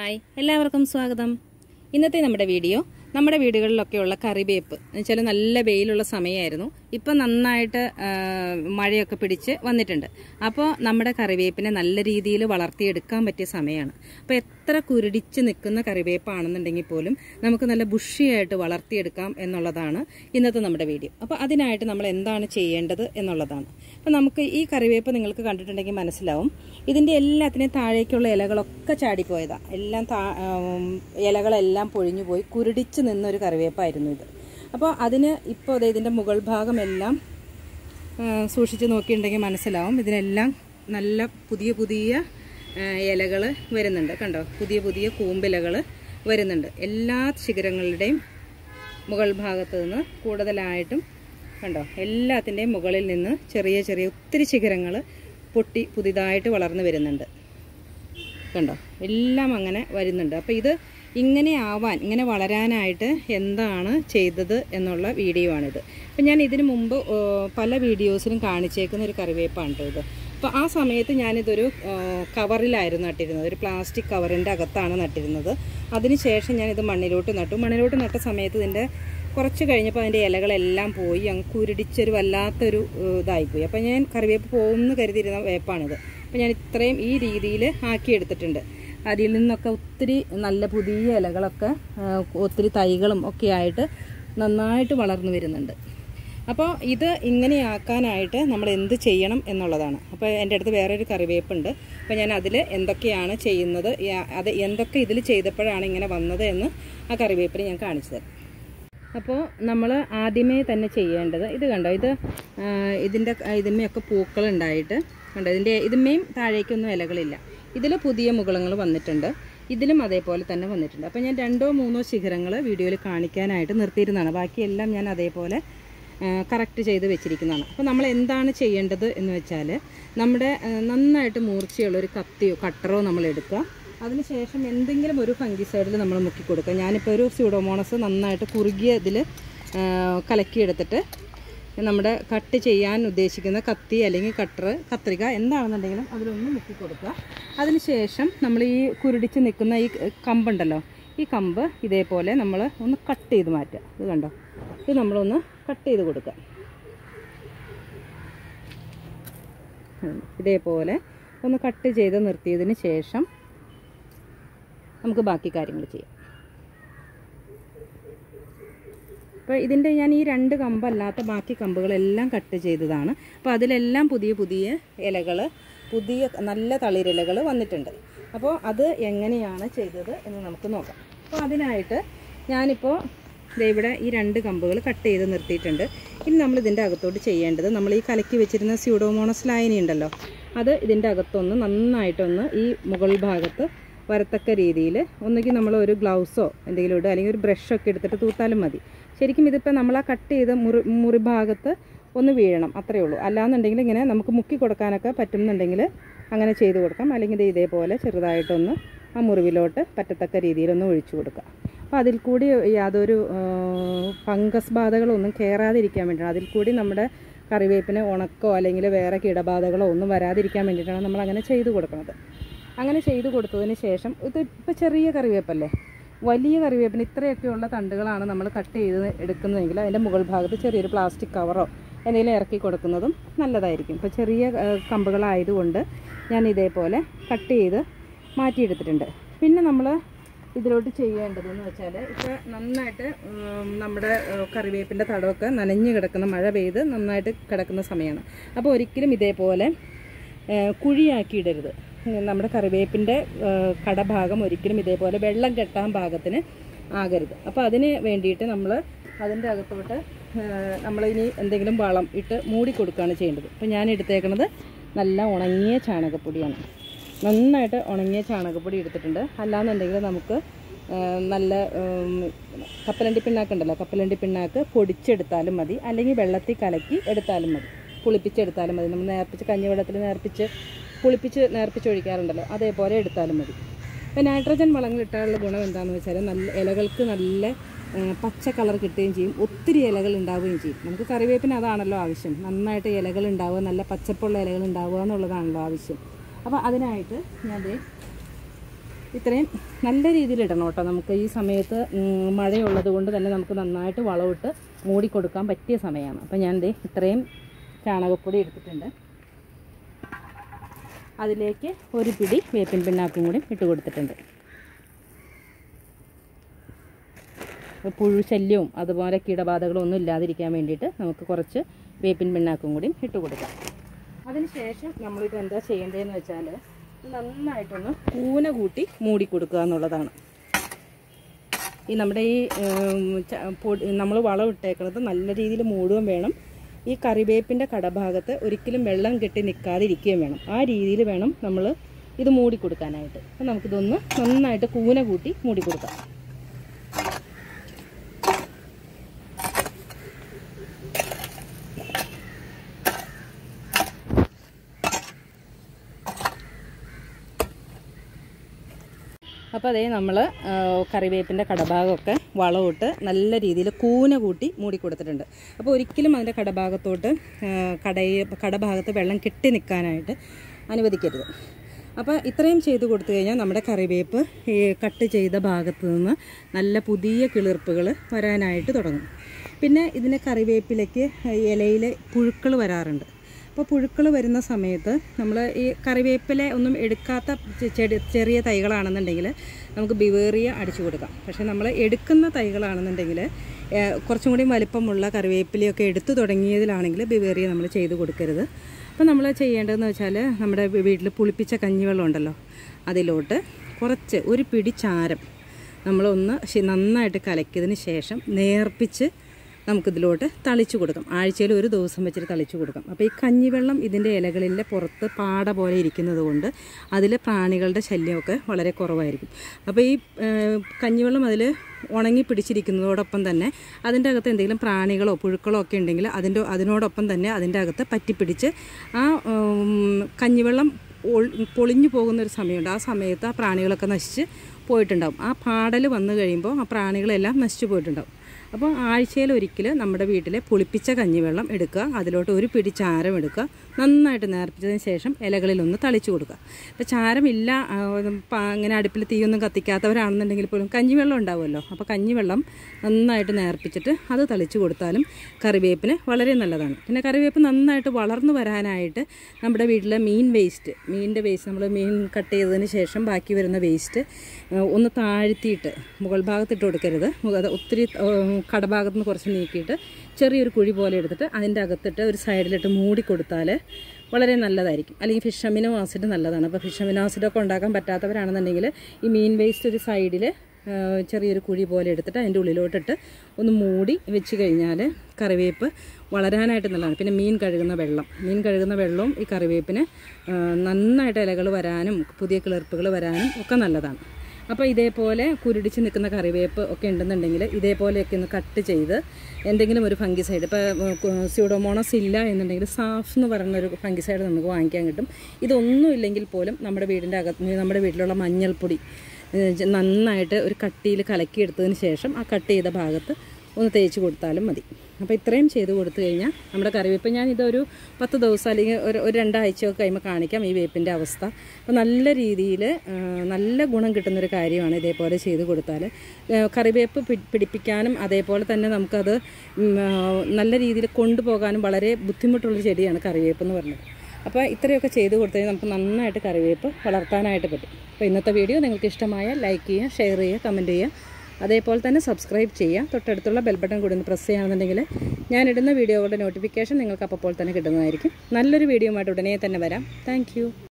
Hi എല്ലാവർക്കും സ്വാഗതം ഇന്നത്തെ നമ്മുടെ വീഡിയോ നമ്മുടെ വീടുകളിലൊക്കെയുള്ള കറിവേപ്പ് എന്നുവെച്ചാൽ നല്ല വെയിലുള്ള സമയമായിരുന്നു ഇപ്പം നന്നായിട്ട് ആ, മഴയൊക്കെ പിടിച്ച് വന്നിട്ടുണ്ട് അപ്പോൾ നമ്മുടെ കറിവേപ്പിനെ നല്ല രീതിയിൽ വളർത്തിയെടുക്കാൻ പറ്റിയ സമയമാണ് അപ്പോൾ എത്ര കുരുടിച്ച് നിൽക്കുന്ന കറിവേപ്പാണെന്നുണ്ടെങ്കിൽ പോലും നമുക്ക് നല്ല ബുഷിയായിട്ട് വളർത്തിയെടുക്കാം എന്നുള്ളതാണ് ഇന്നത്തെ നമ്മുടെ വീഡിയോ അപ്പോൾ അതിനായിട്ട് നമ്മൾ എന്താണ് ചെയ്യേണ്ടത് എന്നുള്ളതാണ് അപ്പോൾ നമുക്ക് ഈ കറിവേപ്പ് നിങ്ങൾക്ക് കണ്ടിട്ടുണ്ടെങ്കിൽ മനസ്സിലാവും ഇതിൻ്റെ എല്ലാത്തിനെയും താഴേക്കുള്ള ഇലകളൊക്കെ ചാടിപ്പോയതാണ് എല്ലാം താ ആം, ഇലകളെല്ലാം പൊഴിഞ്ഞു പോയി കുരുടിച്ച് നിന്നൊരു കറിവേപ്പായിരുന്നു ഇത് അപ്പോൾ അതിന് ഇപ്പോൾ ദേ ഇതിൻ്റെ മുകൾ ഭാഗമെല്ലാം സൂക്ഷിച്ച് നോക്കിയിട്ടുണ്ടെങ്കിൽ മനസ്സിലാവും ഇതിനെല്ലാം നല്ല പുതിയ പുതിയ ഇലകൾ വരുന്നുണ്ട് കണ്ടോ പുതിയ പുതിയ കൂമ്പിലകൾ വരുന്നുണ്ട് എല്ലാ ശിഖരങ്ങളുടെയും മുകൾ ഭാഗത്ത് നിന്ന് കൂടുതലായിട്ടും കണ്ടോ എല്ലാത്തിൻ്റെയും മുകളിൽ നിന്ന് ചെറിയ ചെറിയ ഒത്തിരി ശിഖരങ്ങൾ പൊട്ടി പുതിയതായിട്ട് വളർന്നു വരുന്നുണ്ട് കണ്ടോ എല്ലാം അങ്ങനെ വരുന്നുണ്ട് അപ്പോൾ ഇത് ഇങ്ങനെ ആവാൻ ഇങ്ങനെ വളരാനായിട്ട് എന്താണ് ചെയ്തത് എന്നുള്ള വീഡിയോ ആണിത് അപ്പം ഞാൻ ഇതിനു മുമ്പ് ഏ, പല വീഡിയോസിലും കാണിച്ചേക്കുന്ന ഒരു കറിവേപ്പാണ് കേട്ടോ ഇത് അപ്പോൾ ആ സമയത്ത് ഞാനിതൊരു ഏ, കവറിലായിരുന്നു നട്ടിരുന്നത് ഒരു പ്ലാസ്റ്റിക് കവറിൻ്റെ അകത്താണ് നട്ടിരുന്നത് അതിനുശേഷം ഞാനിത് മണ്ണിലോട്ട് നട്ടു മണ്ണിലോട്ട് നട്ട സമയത്ത് ഇതിൻ്റെ കുറച്ച് കഴിഞ്ഞപ്പോൾ അതിൻ്റെ ഇലകളെല്ലാം പോയി അങ്ങ് കുരുടിച്ചൊരു വല്ലാത്തൊരു ഏഹ്, ഇതായിപ്പോയി അപ്പം ഞാൻ കറിവേപ്പ് പോകുമെന്ന് കരുതിയിരുന്ന വേപ്പാണിത് അപ്പം ഞാൻ ഇത്രയും ഈ രീതിയിൽ ആക്കിയെടുത്തിട്ടുണ്ട് അതിൽ നിന്നൊക്കെ ഒത്തിരി നല്ല പുതിയ ഇലകളൊക്കെ ഏഹ്, ഒത്തിരി തൈകളും ഒക്കെ ആയിട്ട് നന്നായിട്ട് വളർന്നു വരുന്നുണ്ട് അപ്പോൾ ഇത് ഇങ്ങനെയാക്കാനായിട്ട് നമ്മൾ എന്ത് ചെയ്യണം എന്നുള്ളതാണ് അപ്പോൾ എൻ്റെ അടുത്ത് വേറൊരു കറിവേപ്പുണ്ട് അപ്പോൾ ഞാൻ അതിൽ എന്തൊക്കെയാണ് ചെയ്യുന്നത് യാ- അത് എന്തൊക്കെ ഇതിൽ ചെയ്തപ്പോഴാണ് ഇങ്ങനെ വന്നത് എന്ന് ആ കറിവേപ്പിന് ഞാൻ കാണിച്ചു തരാം അപ്പോൾ നമ്മൾ ആദ്യമേ തന്നെ ചെയ്യേണ്ടത് ഇത് കണ്ടോ ഇത് ആ, ഇതിൻ്റെ ഇതിന്മേയൊക്കെ പൂക്കളുണ്ടായിട്ട് കണ്ടോ ഇതിൻ്റെ ഇതിന്മേയും താഴേക്കൊന്നും ഇലകളില്ല ഇതിൽ പുതിയ മുകളങ്ങൾ വന്നിട്ടുണ്ട് ഇതിലും അതേപോലെ തന്നെ വന്നിട്ടുണ്ട് അപ്പോൾ ഞാൻ രണ്ടോ മൂന്നോ ശിഖരങ്ങൾ വീഡിയോയിൽ കാണിക്കാനായിട്ട് നിർത്തിയിരുന്നതാണ് ബാക്കിയെല്ലാം ഞാൻ അതേപോലെ കറക്റ്റ് ചെയ്ത് വെച്ചിരിക്കുന്നതാണ് അപ്പോൾ നമ്മൾ എന്താണ് ചെയ്യേണ്ടത് എന്ന് വെച്ചാൽ നമ്മുടെ ആ, നന്നായിട്ട് മൂർച്ചയുള്ള ഒരു കത്തിയോ കട്ടറോ നമ്മൾ എടുക്കുക അതിനുശേഷം എന്തെങ്കിലും ഒരു ഫംഗിസൈഡിൽ നമ്മൾ മുക്കി കൊടുക്കുക ഞാനിപ്പോൾ ഒരു സ്യൂഡോമോണസ് നന്നായിട്ട് കുറുകിയ ഇതിൽ കലക്കിയെടുത്തിട്ട് നമ്മുടെ കട്ട് ചെയ്യാൻ ഉദ്ദേശിക്കുന്ന കത്തി അല്ലെങ്കിൽ കട്ടർ കത്രിക എന്താണെന്നുണ്ടെങ്കിലും അതിലൊന്ന് മുക്കി കൊടുക്കുക അതിനുശേഷം നമ്മൾ ഈ കുരുടിച്ച് നിൽക്കുന്ന ഈ കമ്പുണ്ടല്ലോ ഈ കമ്പ് ഇതേപോലെ നമ്മൾ ഒന്ന് കട്ട് ചെയ്ത് മാറ്റുക ഇത് കണ്ടോ ഇത് നമ്മളൊന്ന് കട്ട് ചെയ്ത് കൊടുക്കുക ഉം. ഇതേപോലെ ഒന്ന് കട്ട് ചെയ്ത് നിർത്തിയതിന് ശേഷം നമുക്ക് ബാക്കി കാര്യങ്ങൾ ചെയ്യാം അപ്പോൾ ഇതിൻ്റെ ഞാൻ ഈ രണ്ട് കമ്പല്ലാത്ത ബാക്കി കമ്പുകളെല്ലാം കട്ട് ചെയ്തതാണ് അപ്പോൾ അതിലെല്ലാം പുതിയ പുതിയ ഇലകൾ പുതിയ നല്ല തളിരിലകൾ വന്നിട്ടുണ്ട് അപ്പോൾ അത് എങ്ങനെയാണ് ചെയ്തത് എന്ന് നമുക്ക് നോക്കാം അപ്പോൾ അതിനായിട്ട് ഞാനിപ്പോൾ ദേ ഇവിടെ ഈ രണ്ട് കമ്പുകൾ കട്ട് ചെയ്ത് നിർത്തിയിട്ടുണ്ട് ഇനി നമ്മൾ ഇതിൻ്റെ അകത്തോട്ട് ചെയ്യേണ്ടത് നമ്മൾ ഈ കലക്കി വെച്ചിരുന്ന സ്യൂഡോമോണസ് ലായനി ഉണ്ടല്ലോ അത് ഇതിൻ്റെ അകത്തൊന്ന് നന്നായിട്ടൊന്ന് ഈ മുകൾ ഭാഗത്ത് വരത്തക്ക രീതിയിൽ ഒന്നുകിൽ നമ്മൾ ഒരു ഗ്ലൗസോ എന്തെങ്കിലും ഇടുക അല്ലെങ്കിൽ ഒരു ബ്രഷൊക്കെ എടുത്തിട്ട് തൂത്താലും മതി ശരിക്കും ഇതിപ്പോൾ നമ്മൾ ആ കട്ട് ചെയ്ത മുറി മുറി ഭാഗത്ത് ഒന്ന് വീഴണം അത്രയേ ഉള്ളൂ അല്ലാന്നുണ്ടെങ്കിൽ ഇങ്ങനെ നമുക്ക് മുക്കി കൊടുക്കാനൊക്കെ പറ്റുന്നുണ്ടെങ്കിൽ അങ്ങനെ ചെയ്ത് കൊടുക്കാം അല്ലെങ്കിൽ ദേ ഇതേപോലെ ചെറുതായിട്ടൊന്ന് ആ മുറിവിലോട്ട് പറ്റത്തക്ക രീതിയിലൊന്ന് ഒഴിച്ചു കൊടുക്കുക അപ്പോൾ അതിൽ കൂടി യാതൊരു ഫംഗസ് ബാധകളൊന്നും കയറാതിരിക്കാൻ വേണ്ടിയിട്ടാണ് അതിൽ കൂടി നമ്മുടെ കറിവേപ്പിന് ഉണക്കോ അല്ലെങ്കിൽ വേറെ കീടബാധകളോ ഒന്നും വരാതിരിക്കാൻ വേണ്ടിയിട്ടാണ് നമ്മൾ അങ്ങനെ ചെയ്ത് കൊടുക്കുന്നത് അങ്ങനെ ചെയ്ത് കൊടുത്തതിന് ശേഷം ഇത് ഇപ്പോൾ ചെറിയ കറിവേപ്പല്ലേ വലിയ കറിവേപ്പിന് ഇത്രയൊക്കെയുള്ള തണ്ടുകളാണ് നമ്മൾ കട്ട് ചെയ്ത് എടുക്കുന്നതെങ്കിൽ അതിൻ്റെ മുകൾ ഭാഗത്ത് ചെറിയൊരു പ്ലാസ്റ്റിക് കവറോ എന്തെങ്കിലും ഇറക്കി കൊടുക്കുന്നതും നല്ലതായിരിക്കും ഇപ്പോൾ ചെറിയ ആ, കമ്പുകളായതുകൊണ്ട് ഞാൻ ഇതേപോലെ കട്ട് ചെയ്ത് മാറ്റിയെടുത്തിട്ടുണ്ട് പിന്നെ നമ്മൾ ഇതിലോട്ട് ചെയ്യേണ്ടതെന്ന് വെച്ചാൽ ഇപ്പോൾ നന്നായിട്ട് ഉം, നമ്മുടെ കറിവേപ്പിൻ്റെ തടമൊക്കെ നനഞ്ഞു കിടക്കുന്ന മഴ പെയ്ത് നന്നായിട്ട് കിടക്കുന്ന സമയമാണ് അപ്പോൾ ഒരിക്കലും ഇതേപോലെ ഏഹ് കുഴിയാക്കിയിടരുത് ഉം, നമ്മുടെ കറിവേപ്പിൻ്റെ ഏഹ് കടഭാഗം ഒരിക്കലും ഇതേപോലെ വെള്ളം കെട്ടാൻ പാകത്തിന് ആകരുത് അപ്പോൾ അതിന് വേണ്ടിയിട്ട് നമ്മൾ അതിൻ്റെ അകത്തോട്ട് ഏഹ് നമ്മളിനി എന്തെങ്കിലും വളം ഇട്ട് മൂടി കൊടുക്കുകയാണ് ചെയ്യേണ്ടത് അപ്പോൾ ഞാൻ എടുത്തേക്കുന്നത് നല്ല ഉണങ്ങിയ ചാണകപ്പൊടിയാണ് നന്നായിട്ട് ഉണങ്ങിയ ചാണകപ്പൊടി എടുത്തിട്ടുണ്ട് അല്ലാന്നുണ്ടെങ്കിൽ നമുക്ക് ഏഹ് നല്ല ഉം, കപ്പലണ്ടി പിണ്ണാക്ക് ഉണ്ടല്ലോ കപ്പലണ്ടി പിണ്ണാക്ക് പൊടിച്ചെടുത്താലും മതി അല്ലെങ്കിൽ വെള്ളത്തിൽ കലക്കി എടുത്താലും മതി പുളിപ്പിച്ചെടുത്താലും മതി നമ്മൾ നേർപ്പിച്ച് കഞ്ഞിവെള്ളത്തിൽ നേർപ്പിച്ച് പുളിപ്പിച്ച് നേർപ്പിച്ച് ഒഴിക്കാറുണ്ടല്ലോ അതേപോലെ എടുത്താലും മതി ഇപ്പോൾ നൈട്രജൻ വളങ്ങൾ ഇട്ടാലുള്ള ഗുണം എന്താണെന്ന് വെച്ചാൽ നല്ല ഇലകൾക്ക് നല്ല ആ, പച്ച കളർ കിട്ടുകയും ചെയ്യും ഒത്തിരി ഇലകൾ ഉണ്ടാവുകയും ചെയ്യും നമുക്ക് കറിവേപ്പിന് അതാണല്ലോ ആവശ്യം നന്നായിട്ട് ഇലകൾ ഉണ്ടാവുക നല്ല പച്ചപ്പുള്ള ഇലകൾ ഉണ്ടാവുക എന്നുള്ളതാണല്ലോ ആവശ്യം അപ്പോൾ അതിനായിട്ട് ഞാൻ ദേ ഇത്രയും നല്ല രീതിയിൽ ഇടണം കേട്ടോ നമുക്ക് ഈ സമയത്ത് ഉം, മഴയുള്ളത് കൊണ്ട് തന്നെ നമുക്ക് നന്നായിട്ട് വളമിട്ട് മൂടി കൊടുക്കാൻ പറ്റിയ സമയമാണ് അപ്പോൾ ഞാൻ ദേ ഇത്രയും ചാണകപ്പൊടി എടുത്തിട്ടുണ്ട് അതിലേക്ക് ഒരു പിടി വേപ്പിൻ പിണ്ണാക്കും കൂടി ഇട്ട് കൊടുത്തിട്ടുണ്ട് പുഴു ശല്യവും അതുപോലെ കീടബാധകളും ഒന്നും ഇല്ലാതിരിക്കാൻ വേണ്ടിയിട്ട് നമുക്ക് കുറച്ച് വേപ്പിൻ പിണ്ണാക്കും കൂടി ഇട്ട് കൊടുക്കാം അതിനുശേഷം നമ്മളിത് എന്താ ചെയ്യേണ്ടതെന്ന് വെച്ചാൽ നന്നായിട്ടൊന്ന് കൂന കൂട്ടി മൂടി കൊടുക്കുക എന്നുള്ളതാണ് ഈ നമ്മുടെ ഈ നമ്മൾ വളം ഇട്ടേക്കുന്നത് നല്ല രീതിയിൽ മൂടുകയും വേണം ഈ കറിവേപ്പിൻ്റെ കടഭാഗത്ത് ഒരിക്കലും വെള്ളം കെട്ടി നിൽക്കാതിരിക്കുകയും വേണം ആ രീതിയിൽ വേണം നമ്മൾ ഇത് മൂടി കൊടുക്കാനായിട്ട് അപ്പം നമുക്കിതൊന്ന് നന്നായിട്ട് കൂന കൂട്ടി മൂടി കൊടുക്കാം അപ്പോൾ അതേ നമ്മൾ കറിവേപ്പിൻ്റെ കടഭാഗമൊക്കെ വളമിട്ട് നല്ല രീതിയിൽ കൂന കൂട്ടി മൂടി കൊടുത്തിട്ടുണ്ട് അപ്പോൾ ഒരിക്കലും അതിൻ്റെ കടഭാഗത്തോട്ട് ആ, കടയ കടഭാഗത്ത് വെള്ളം കെട്ടി നിൽക്കാനായിട്ട് അനുവദിക്കരുത് അപ്പോൾ ഇത്രയും ചെയ്ത് കൊടുത്തു കഴിഞ്ഞാൽ നമ്മുടെ കറിവേപ്പ് ഈ കട്ട് ചെയ്ത ഭാഗത്ത് നിന്ന് നല്ല പുതിയ കിളിർപ്പുകൾ വരാനായിട്ട് തുടങ്ങും പിന്നെ ഇതിന് കറിവേപ്പിലേക്ക് ഇലയിൽ പുഴുക്കൾ വരാറുണ്ട് അപ്പോൾ പുഴുക്കൾ വരുന്ന സമയത്ത് നമ്മൾ ഈ കറിവേപ്പില ഒന്നും എടുക്കാത്ത ചെ- ചെടി ചെറിയ തൈകളാണെന്നുണ്ടെങ്കിൽ നമുക്ക് ബിവേറിയ അടിച്ചു കൊടുക്കാം പക്ഷേ നമ്മൾ എടുക്കുന്ന തൈകളാണെന്നുണ്ടെങ്കിൽ ഏഹ്, കുറച്ചും കൂടി വലിപ്പമുള്ള കറിവേപ്പിലയൊക്കെ എടുത്തു തുടങ്ങിയതിലാണെങ്കിൽ ബിവേറിയ നമ്മൾ ചെയ്ത് കൊടുക്കരുത് അപ്പോൾ നമ്മൾ ചെയ്യേണ്ടതെന്ന് വെച്ചാൽ നമ്മുടെ വീട്ടിൽ പുളിപ്പിച്ച കഞ്ഞിവെള്ളം ഉണ്ടല്ലോ അതിലോട്ട് കുറച്ച് ഒരു പിടി ചാരം നമ്മളൊന്ന് ശി- നന്നായിട്ട് കലക്കിയതിന് ശേഷം നേർപ്പിച്ച് നമുക്കിതിലോട്ട് തളിച്ചു കൊടുക്കാം ആഴ്ചയിൽ ഒരു ദിവസം വെച്ചിട്ട് തളിച്ചു കൊടുക്കാം അപ്പോൾ ഈ കഞ്ഞിവെള്ളം ഇതിൻ്റെ ഇലകളിലെ പുറത്ത് പാട പോലെ ഇരിക്കുന്നത് കൊണ്ട് അതിൽ പ്രാണികളുടെ ശല്യമൊക്കെ വളരെ കുറവായിരിക്കും അപ്പോൾ ഈ ഏഹ്, കഞ്ഞിവെള്ളം അതിൽ ഉണങ്ങി പിടിച്ചിരിക്കുന്നതോടൊപ്പം തന്നെ അതിൻ്റെ അകത്ത് എന്തെങ്കിലും പ്രാണികളോ പുഴുക്കളോ ഒക്കെ ഉണ്ടെങ്കിൽ അതിൻ്റെ അതിനോടൊപ്പം തന്നെ അതിൻ്റെ അകത്ത് പറ്റിപ്പിടിച്ച് ആ ഉം, കഞ്ഞിവെള്ളം ഒൾ- പൊളിഞ്ഞു പോകുന്ന ഒരു സമയമുണ്ട് ആ സമയത്ത് ആ പ്രാണികളൊക്കെ നശിച്ച് പോയിട്ടുണ്ടാവും ആ പാടൽ വന്നു കഴിയുമ്പോൾ ആ പ്രാണികളെല്ലാം നശിച്ചു പോയിട്ടുണ്ടാവും അപ്പോൾ ആഴ്ചയിൽ ഒരിക്കൽ നമ്മുടെ വീട്ടിലെ പുളിപ്പിച്ച കഞ്ഞിവെള്ളം എടുക്കുക അതിലോട്ട് ഒരു പിടി ചാരം എടുക്കുക നന്നായിട്ട് നേർപ്പിച്ചതിന് ശേഷം ഇലകളിലൊന്ന് തളിച്ചു കൊടുക്കുക ഇപ്പോൾ ചാരമില്ല ആ, പ- അങ്ങനെ അടുപ്പിൽ തീയൊന്നും കത്തിക്കാത്തവരാണെന്നുണ്ടെങ്കിൽ പോലും കഞ്ഞിവെള്ളം ഉണ്ടാവുമല്ലോ അപ്പോൾ കഞ്ഞിവെള്ളം നന്നായിട്ട് നേർപ്പിച്ചിട്ട് അത് തളിച്ചു കൊടുത്താലും കറിവേപ്പിന് വളരെ നല്ലതാണ് പിന്നെ കറിവേപ്പ് നന്നായിട്ട് വളർന്നു വരാനായിട്ട് നമ്മുടെ വീട്ടിലെ മീൻ വേസ്റ്റ് മീനിൻ്റെ വേസ്റ്റ് നമ്മൾ മീൻ കട്ട് ചെയ്തതിന് ശേഷം ബാക്കി വരുന്ന വേസ്റ്റ് ഒന്ന് താഴ്ത്തിയിട്ട് മുകൾ ഭാഗത്തിട്ട് കൊടുക്കരുത് മുക- അത് ഒത്തിരി ഏഹ്, കടഭാഗത്ത് നിന്ന് കുറച്ച് നീക്കിയിട്ട് ചെറിയൊരു കുഴി പോലെ എടുത്തിട്ട് അതിൻ്റെ അകത്തിട്ട് ഒരു സൈഡിലിട്ട് മൂടി കൊടുത്താൽ വളരെ നല്ലതായിരിക്കും അല്ലെങ്കിൽ ഫിഷ് അമിനോ ആസിഡ് നല്ലതാണ് അപ്പോൾ ഫിഷ് അമിനോ ആസിഡൊക്കെ ഉണ്ടാക്കാൻ പറ്റാത്തവരാണെന്നുണ്ടെങ്കിൽ ഈ മീൻ വേസ്റ്റ് ഒരു സൈഡിൽ ചെറിയൊരു കുഴി പോലെ എടുത്തിട്ട് അതിൻ്റെ ഉള്ളിലോട്ടിട്ട് ഒന്ന് മൂടി വെച്ച് കഴിഞ്ഞാൽ കറിവേപ്പ് വളരാനായിട്ട് നല്ലതാണ് പിന്നെ മീൻ കഴുകുന്ന വെള്ളം മീൻ കഴുകുന്ന വെള്ളവും ഈ കറിവേപ്പിന് ആ, നന്നായിട്ട് ഇലകൾ വരാനും പുതിയ കിളിർപ്പുകൾ വരാനും ഒക്കെ നല്ലതാണ് അപ്പോൾ ഇതേപോലെ കുരുടിച്ച് നിൽക്കുന്ന കറിവേപ്പ് ഒക്കെ ഉണ്ടെന്നുണ്ടെങ്കിൽ ഇതേപോലെയൊക്കെ ഒന്ന് കട്ട് ചെയ്ത് എന്തെങ്കിലും ഒരു ഫംഗിസൈഡ് ഇപ്പോൾ സ്യൂഡോമോണസ് ഇല്ല എന്നുണ്ടെങ്കിൽ സാഫ് എന്ന് പറയുന്ന ഒരു ഫംഗിസൈഡ് നമുക്ക് വാങ്ങിക്കാൻ കിട്ടും ഇതൊന്നും ഇല്ലെങ്കിൽ പോലും നമ്മുടെ വീടിൻ്റെ അകത്ത് നമ്മുടെ വീട്ടിലുള്ള മഞ്ഞൾപ്പൊടി ഏഹ് ജ- നന്നായിട്ട് ഒരു കട്ടിയിൽ കലക്കിയെടുത്തതിന് ശേഷം ആ കട്ട് ചെയ്ത ഭാഗത്ത് ഒന്ന് തേച്ച് കൊടുത്താലും മതി അപ്പോൾ ഇത്രയും ചെയ്ത് കൊടുത്തു കഴിഞ്ഞാൽ നമ്മുടെ കറിവേപ്പ് ഞാൻ ഇതൊരു പത്ത് ദിവസം അല്ലെങ്കിൽ ഒരു ഒരു രണ്ടാഴ്ചയൊക്കെ കഴിയുമ്പോൾ കാണിക്കാം ഈ വേപ്പിൻ്റെ അവസ്ഥ അപ്പോൾ നല്ല രീതിയിൽ നല്ല ഗുണം കിട്ടുന്നൊരു കാര്യമാണ് ഇതേപോലെ ചെയ്ത് കൊടുത്താൽ ഏഹ് കറിവേപ്പ് പി- പിടിപ്പിക്കാനും അതേപോലെ തന്നെ നമുക്കത് ഉം, ആ, നല്ല രീതിയിൽ കൊണ്ടുപോകാനും വളരെ ബുദ്ധിമുട്ടുള്ള ചെടിയാണ് കറിവേപ്പ് എന്ന് പറയുന്നത് അപ്പോൾ ഇത്രയൊക്കെ ചെയ്ത് കൊടുത്തു കഴിഞ്ഞാൽ നമുക്ക് നന്നായിട്ട് കറിവേപ്പ് വളർത്താനായിട്ട് പറ്റും അപ്പോൾ ഇന്നത്തെ വീഡിയോ നിങ്ങൾക്ക് ഇഷ്ടമായ ലൈക്ക് ചെയ്യുക ഷെയർ ചെയ്യുക കമൻറ്റ് ചെയ്യുക അതേപോലെ തന്നെ സബ്സ്ക്രൈബ് ചെയ്യുക തൊട്ടടുത്തുള്ള ബെൽ ബട്ടൺ കൂടി ഒന്ന് പ്രസ് ചെയ്യുകയാണെന്നുണ്ടെങ്കിൽ ഞാനിടുന്ന വീഡിയോകളുടെ നോട്ടിഫിക്കേഷൻ നിങ്ങൾക്ക് അപ്പോൾ തന്നെ കിട്ടുന്നതായിരിക്കും നല്ലൊരു വീഡിയോ ആയിട്ട് ഉടനെ തന്നെ വരാം താങ്ക്